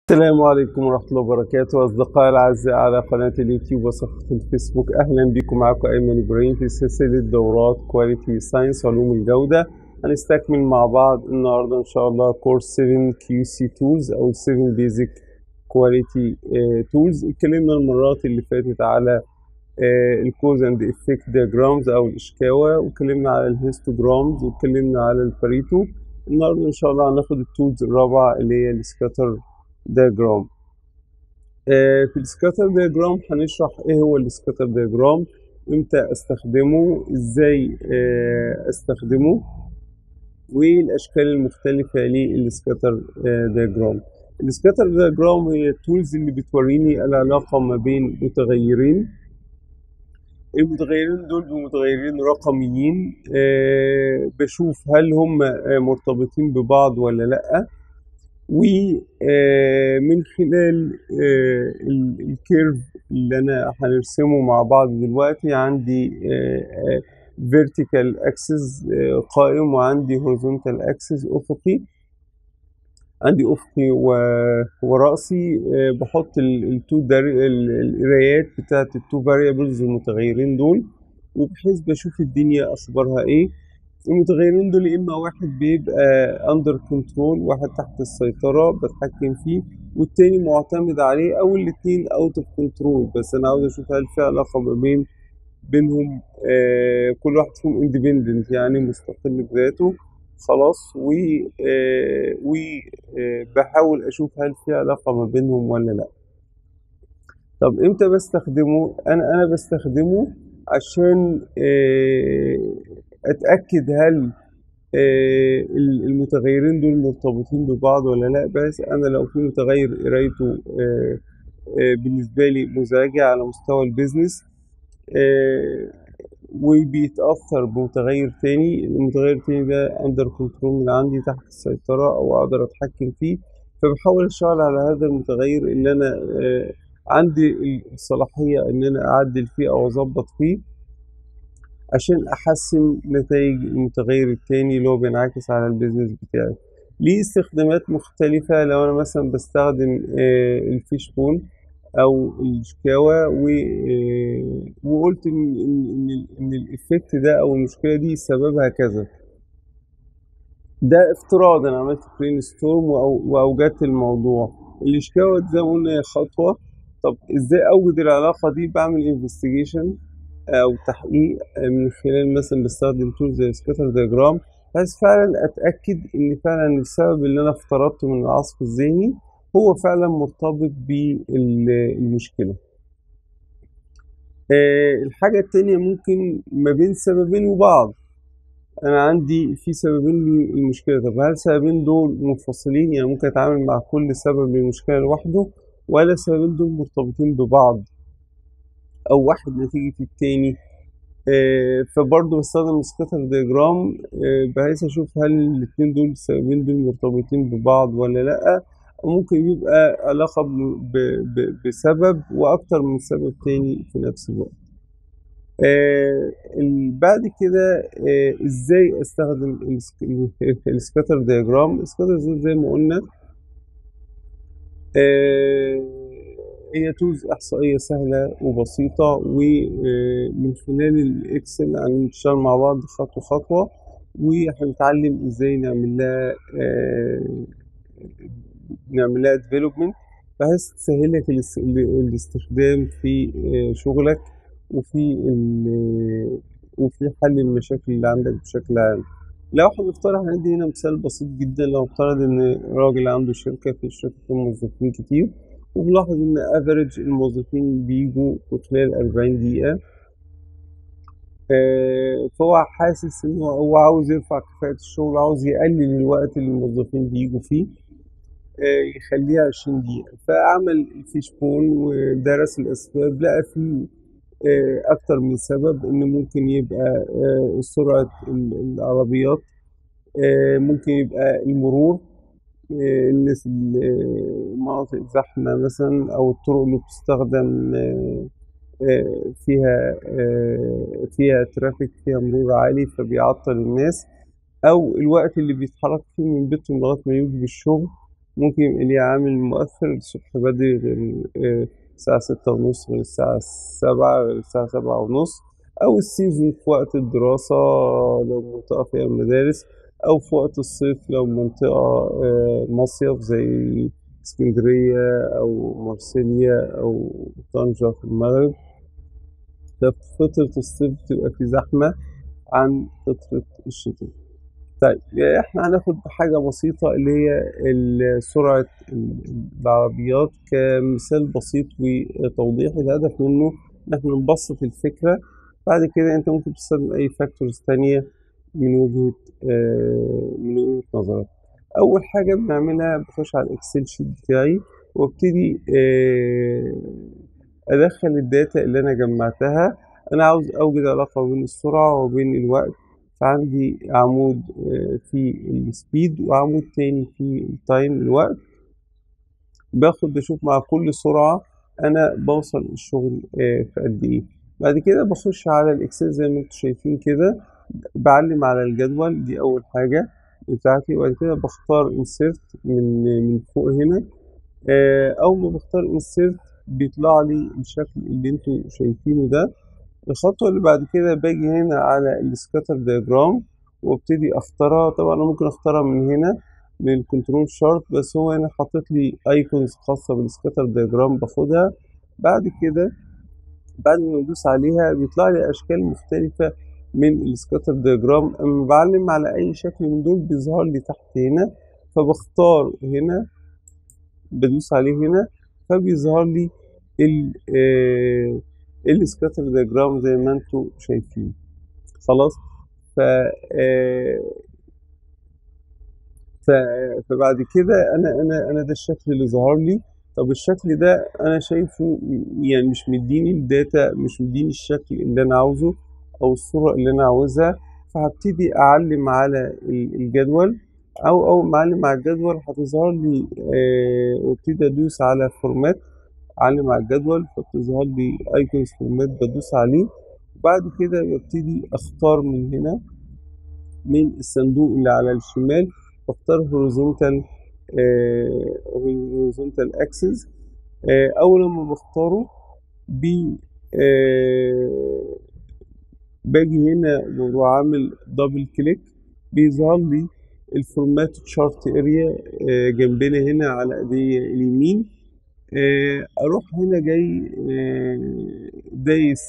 السلام عليكم ورحمة الله وبركاته أصدقائي الأعزاء على قناة اليوتيوب وصفحة الفيسبوك أهلا بكم معكم أيمن إبراهيم في سلسلة دورات كواليتي ساينس علوم الجودة هنستكمل مع بعض النهاردة إن شاء الله كورس 7 كيو سي تولز أو 7 بيزك كواليتي تولز اتكلمنا المرات اللي فاتت على الكوز اند افكت دياجرامز أو الإشكاوى واتكلمنا على الهيستوجرامز واتكلمنا على الباريتو النهارده إن شاء الله هناخد التولز الرابعة اللي هي السكاتر دياجرام آه في السكاتر دياجرام هنشرح ايه هو السكاتر دياجرام امتى استخدمه ازاي آه استخدمه والاشكال المختلفة للسكاتر آه دياجرام السكاتر دياجرام هي التولز اللي بتوريني العلاقة ما بين متغيرين المتغيرين دول بمتغيرين رقميين بشوف هل هم مرتبطين ببعض ولا لأ ومن خلال الكيرف اللي انا هنرسمه مع بعض دلوقتي عندي vertical axis قائم وعندي horizontal axis افقي عندي افقي ورأسي بحط التو القرايات بتاعت التو فاريبلز المتغيرين دول وبحيث بشوف الدنيا اخبارها ايه المتغيرين دول اما واحد بيبقى اندر كنترول واحد تحت السيطرة بتحكم فيه والتاني معتمد عليه او الاتنين اوت اوف كنترول بس انا عاوز اشوف هل في علاقة ما بين بينهم آه كل واحد فيهم اندبندنت يعني مستقل بذاته خلاص و آه وبحاول آه اشوف هل في علاقة ما بينهم ولا لا طب امتى بستخدمه انا انا بستخدمه عشان اتاكد هل المتغيرين دول مرتبطين ببعض ولا لا بس انا لو في متغير قرايته بالنسبه لي مزعجه على مستوى البيزنس وبيتاثر بمتغير تاني المتغير التاني ده اندر كنترول من عندي تحت السيطره او اقدر اتحكم فيه فبحاول اشتغل على هذا المتغير اللي انا عندي الصلاحيه ان انا اعدل فيه او اظبط فيه عشان احسن نتائج المتغير التاني اللي هو بينعكس على البيزنس بتاعي ليه استخدامات مختلفة لو انا مثلا بستخدم الفيش بون او الشكاوى وقلت ان ان ان الافكت ده او المشكلة دي سببها كذا ده افتراض انا عملت برين ستورم واوجدت الموضوع الشكاوى زي ما قلنا هي خطوة طب ازاي اوجد العلاقة دي بعمل انفستيجيشن او تحقيق من خلال مثلا بستخدم تول زي سكاتر دياجرام بحيث فعلا اتاكد ان فعلا السبب اللي انا افترضته من العصف الذهني هو فعلا مرتبط بالمشكله أه الحاجة التانية ممكن ما بين سببين وبعض أنا عندي في سببين للمشكلة طب هل السببين دول منفصلين يعني ممكن أتعامل مع كل سبب للمشكلة لوحده ولا السببين دول مرتبطين ببعض او واحد نتيجة التاني آه فبرضه بستخدم سكاتر دياجرام آه بحيث اشوف هل الاتنين دول السببين دول مرتبطين ببعض ولا لا او ممكن يبقى علاقة ب ب بسبب واكتر من سبب تاني في نفس الوقت آه بعد كده ازاي استخدم السكاتر دياجرام السكاتر زي ما قلنا هي تولز إحصائية سهلة وبسيطة ومن خلال الإكسل هنشتغل مع بعض خطوة خطوة وهنتعلم إزاي نعمل لها نعمل لها ديفلوبمنت بحيث تسهلك الاستخدام في شغلك وفي وفي حل المشاكل اللي عندك بشكل عام لو هنفترض هندي هنا مثال بسيط جدا لو افترض ان راجل عنده شركة في الشركة فيها موظفين كتير وبلاحظ ان افريج الموظفين بيجوا في خلال 40 دقيقة آه فهو حاسس ان هو عاوز يرفع كفاءة الشغل عاوز يقلل الوقت اللي الموظفين بيجوا فيه آه يخليها 20 دقيقة فعمل الفيش بون ودرس الاسباب لقى فيه آه اكتر من سبب ان ممكن يبقى سرعة العربيات ممكن يبقى المرور الناس المناطق زحمة مثلا أو الطرق اللي بتستخدم فيها فيها ترافيك فيها مرور عالي فبيعطل الناس أو الوقت اللي بيتحرك فيه من بيتهم لغاية ما يجوا بالشغل ممكن يبقى ليه عامل مؤثر الصبح بدري غير آه، الساعة ستة ونص غير الساعة سبعة غير الساعة سبعة ونص أو السيزون في وقت الدراسة لو منطقة فيها مدارس أو في وقت الصيف لو منطقة آه، مصيف زي اسكندرية أو مرسيليا أو طنجة في المغرب ده في فترة الصيف بتبقى في زحمة عن فترة الشتاء طيب احنا هناخد حاجة بسيطة اللي هي ال- سرعة ال- العربيات كمثال بسيط وتوضيح الهدف منه ان احنا نبسط الفكرة بعد كده انت ممكن تستخدم اي فاكتورز تانية من وجهة آه، من وجهة نظرك اول حاجة بنعملها بخش على الاكسل شيت بتاعي وابتدي آه، ادخل الداتا اللي انا جمعتها انا عاوز اوجد علاقة بين السرعة وبين الوقت فعندي عمود آه، في السبيد وعمود تاني في التايم الوقت باخد بشوف مع كل سرعة أنا بوصل الشغل آه، في قد إيه بعد كده بخش على الإكسل زي ما انتم شايفين كده بعلم على الجدول دي أول حاجة بتاعتي وبعد كده بختار insert من من فوق هنا آه، أول ما بختار insert بيطلع لي الشكل اللي انتوا شايفينه ده الخطوة اللي بعد كده باجي هنا على السكاتر دياجرام وابتدي اختارها طبعا انا ممكن اختارها من هنا من الكنترول شارت بس هو هنا حاطط لي ايكونز خاصة بالسكاتر دياجرام باخدها بعد كده بعد ما بدوس عليها بيطلع لي اشكال مختلفة من السكاتر دياجرام اما بعلم على اي شكل من دول بيظهر لي تحت هنا فبختار هنا بدوس عليه هنا فبيظهر لي ال آه، السكاتر دياجرام زي ما انتوا شايفين خلاص ف آه، ف... فبعد كده انا انا انا ده الشكل اللي ظهر لي طب الشكل ده انا شايفه يعني مش مديني الداتا مش مديني الشكل اللي انا عاوزه او الصورة اللي انا عاوزها فهبتدي اعلم على ال- الجدول او اول ما اعلم على الجدول هتظهر لي آه وابتدي ادوس على فورمات اعلم على الجدول فبتظهر لي ايكونز فورمات بدوس عليه بعد كده ببتدي اختار من هنا من الصندوق اللي على الشمال بختار horizontal آه horizontal axis آه اول ما بختاره بي آه باجي هنا وبروح عامل دبل كليك بيظهر لي الفورمات تشارت اريا جنبنا هنا على ايدي اليمين آه، اروح هنا جاي آه، دايس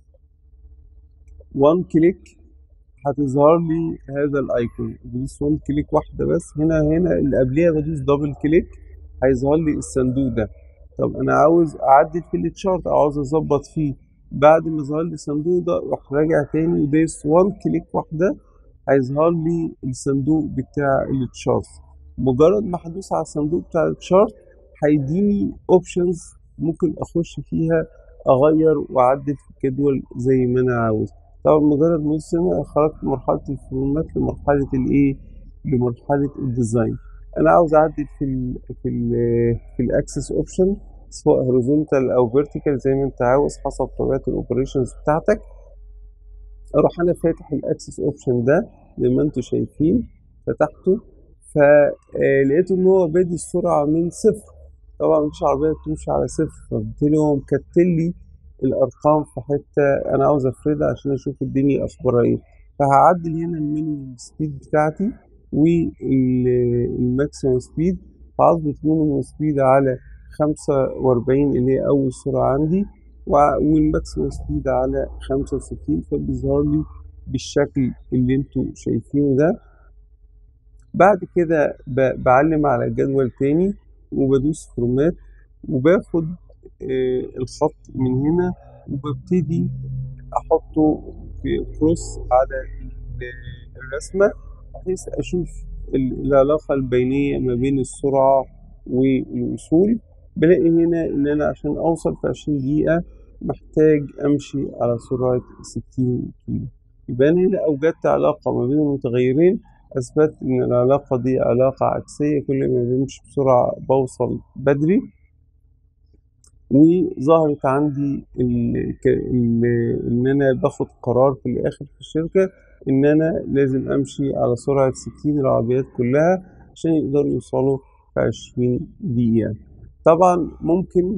وان كليك هتظهر لي هذا الايكون بدوس وان كليك واحده بس هنا هنا اللي قبليها بدوس دبل كليك هيظهر لي الصندوق ده طب انا عاوز اعدل في التشارت او عاوز اظبط فيه بعد ما ظهر لي الصندوق ده اروح راجع تاني ودايس وان كليك واحده هيظهر لي الصندوق بتاع التشارت مجرد ما هدوس على الصندوق بتاع التشارت هيديني اوبشنز ممكن اخش فيها اغير واعدل في الجدول زي ما انا عاوز طبعا مجرد ما ادوس هنا خرجت من مرحله الفورمات لمرحله الايه لمرحله الديزاين انا عاوز اعدل في ال في ال في الاكسس اوبشن سواء هوريزونتال او فيرتيكال زي ما انت عاوز حسب طبيعه الاوبريشنز بتاعتك اروح انا فاتح الاكسس اوبشن ده زي ما انتم شايفين فتحته فلقيت ان هو بادي السرعه من صفر طبعا مفيش عربيه بتمشي على صفر فبالتالي هو مكتل لي الارقام في حته انا عاوز افردها عشان اشوف الدنيا اخبارها ايه فهعدل هنا المينيمم سبيد بتاعتي والماكسيمم سبيد هظبط المينيمم سبيد على خمسة وأربعين اللي هي أول سرعة عندي وع- والماكسيمم سبيد على خمسة وستين فبيظهر لي بالشكل اللي انتوا شايفينه ده بعد كده ب- بعلم على الجدول تاني وبدوس فورمات وباخد آه، الخط من هنا وببتدي احطه في كروس على ال- الرسمة بحيث اشوف ال- العلاقة البينية ما بين السرعة والوصول بلاقي هنا ان انا عشان اوصل في عشرين دقيقة محتاج امشي على سرعة ستين كيلو يبقى انا هنا اوجدت علاقة ما بين المتغيرين اثبت ان العلاقة دي علاقة عكسية كل ما بمشي بسرعة بوصل بدري وظهرت عندي ال... ك- ال... ان انا باخد قرار في الاخر في الشركة ان انا لازم امشي على سرعة 60 العربيات كلها عشان يقدروا يوصلوا في 20 دقيقة طبعا ممكن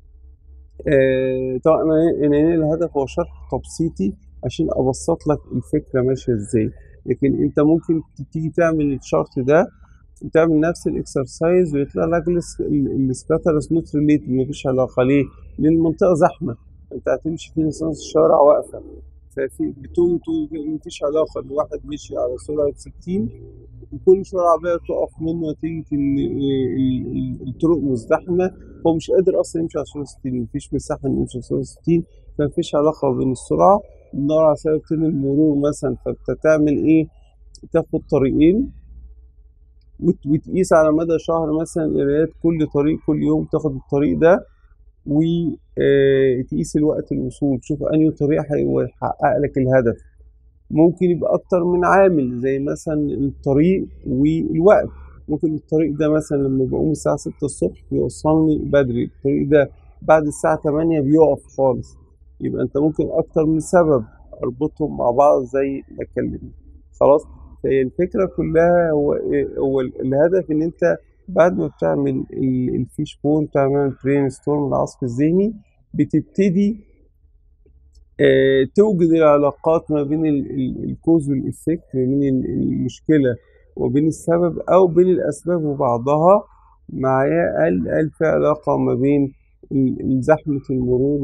آه طبعا أنا أنا الهدف هو شرح تبسيطي عشان أبسط لك الفكرة ماشية إزاي لكن أنت ممكن تيجي تعمل الشرط ده وتعمل نفس الاكسرسايز ويطلع لك السكاترز نوت ريليتد مفيش علاقة ليه؟ لأن المنطقة زحمة أنت هتمشي في نص الشارع واقفة ففي بتو تو مفيش علاقة إن واحد مشي على سرعة 60 وكل شوية عربية تقف منه نتيجة إن الطرق مزدحمة هو مش قادر أصلا يمشي على سرعة 60 مفيش مساحة إنه يمشي على سرعة 60 فمفيش علاقة بين السرعة بندور على سبب المرور مثلا فأنت تعمل إيه؟ تاخد طريقين وتقيس على مدى شهر مثلا قرايات كل طريق كل يوم تاخد الطريق ده وتقيس الوقت الوصول تشوف أنهي طريق هيحقق لك الهدف ممكن يبقى أكتر من عامل زي مثلا الطريق والوقت ممكن الطريق ده مثلا لما بقوم الساعة ستة الصبح بيوصلني بدري الطريق ده بعد الساعة تمانية بيقف خالص يبقى أنت ممكن أكتر من سبب أربطهم مع بعض زي ما اتكلمنا خلاص فهي الفكرة كلها هو, هو الهدف إن أنت بعد ما بتعمل الفيش بون بتعمل برين ستورم العصف الذهني بتبتدي اه توجد العلاقات ما بين الكوز والإفكت ما بين المشكلة وبين السبب أو بين الأسباب وبعضها معايا قال قال في علاقة ما بين زحمة المرور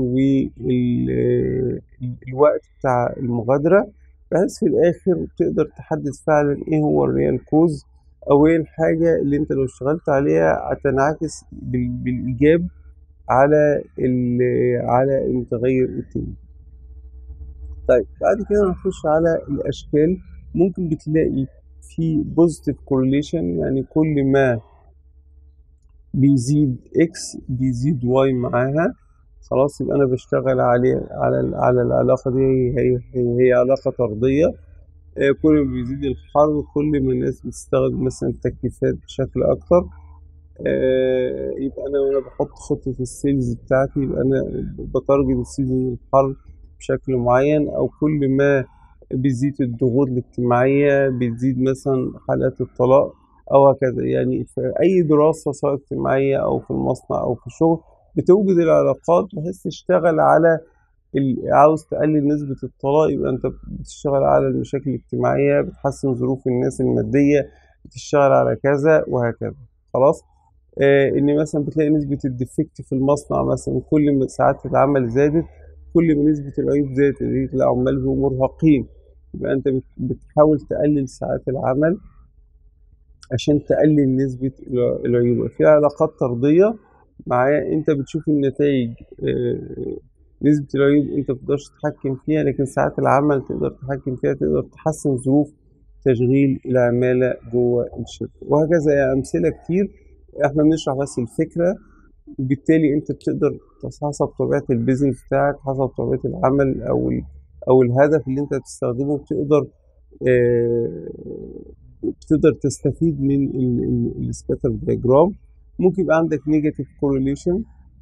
والوقت بتاع المغادرة بحيث في الآخر تقدر تحدد فعلا إيه هو الريال كوز أو إيه الحاجة اللي أنت لو اشتغلت عليها هتنعكس بالإيجاب على على المتغير التاني. طيب بعد كده نخش على الأشكال ممكن بتلاقي في بوزيتيف كورليشن يعني كل ما بيزيد اكس بيزيد واي معاها خلاص يبقى انا بشتغل عليه على على العلاقه دي هي هي, هي علاقه طرديه كل ما بيزيد الحر كل ما الناس بتستخدم مثلا التكييفات بشكل اكتر يبقى انا وانا بحط خطه السيلز بتاعتي يبقى انا بتارجت السيزون الحر بشكل معين او كل ما بيزيد الضغوط الاجتماعيه بتزيد مثلا حالات الطلاق او هكذا يعني في اي دراسه سواء اجتماعيه او في المصنع او في الشغل بتوجد العلاقات بحيث تشتغل على عاوز تقلل نسبة الطلاق يبقى انت بتشتغل على المشاكل الاجتماعية بتحسن ظروف الناس المادية بتشتغل على كذا وهكذا خلاص آه ان مثلا بتلاقي نسبة الديفكت في المصنع مثلا كل ما ساعات العمل زادت كل ما نسبة العيوب زادت العمال بيبقوا مرهقين يبقى انت بتحاول تقلل ساعات العمل عشان تقلل نسبة العيوب في علاقات طردية معايا انت بتشوف النتائج آه نسبة العيوب انت متقدرش تتحكم فيها لكن ساعات العمل تقدر تتحكم فيها تقدر تحسن ظروف تشغيل العمالة جوه الشركة وهكذا يعني أمثلة كتير احنا بنشرح بس الفكرة وبالتالي انت بتقدر حسب طبيعة البيزنس بتاعك حسب طبيعة العمل او او الهدف اللي انت بتستخدمه بتقدر اه بتقدر تستفيد من السكاتر دياجرام ممكن يبقى عندك نيجاتيف كورليشن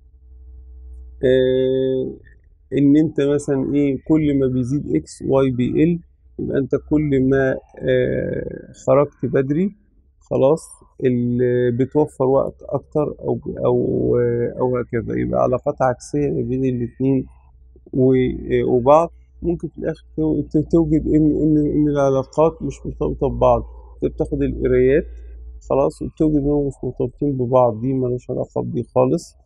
آه ان انت مثلا ايه كل ما بيزيد اكس واي بيقل يبقى انت كل ما آه خرجت بدري خلاص اللي بتوفر وقت اكتر او او او هكذا يبقى علاقات عكسيه ما بين الاثنين وبعض ممكن في الاخر توجد ان ان ان العلاقات مش مرتبطه ببعض انت بتاخد القرايات خلاص وبتوجد انهم مش مرتبطين ببعض دي مالهاش علاقه بدي خالص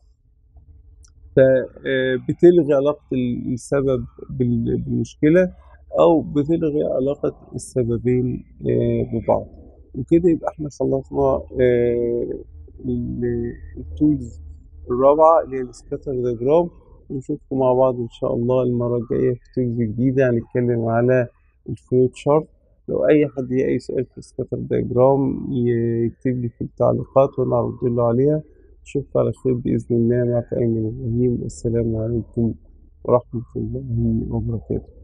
فبتلغي علاقة السبب بالمشكلة أو بتلغي علاقة السببين ببعض وكده يبقى احنا خلصنا التولز الرابعة اللي هي السكاتر دياجرام ونشوفكم مع بعض إن شاء الله المرة الجاية في تولز جديدة هنتكلم على الفلوت شارت لو أي حد ليه أي سؤال في السكاتر دياجرام يكتب لي في التعليقات وأنا هرد له عليها أشوفك على خير بإذن الله معك أيمن إبراهيم والسلام عليكم ورحمة الله وبركاته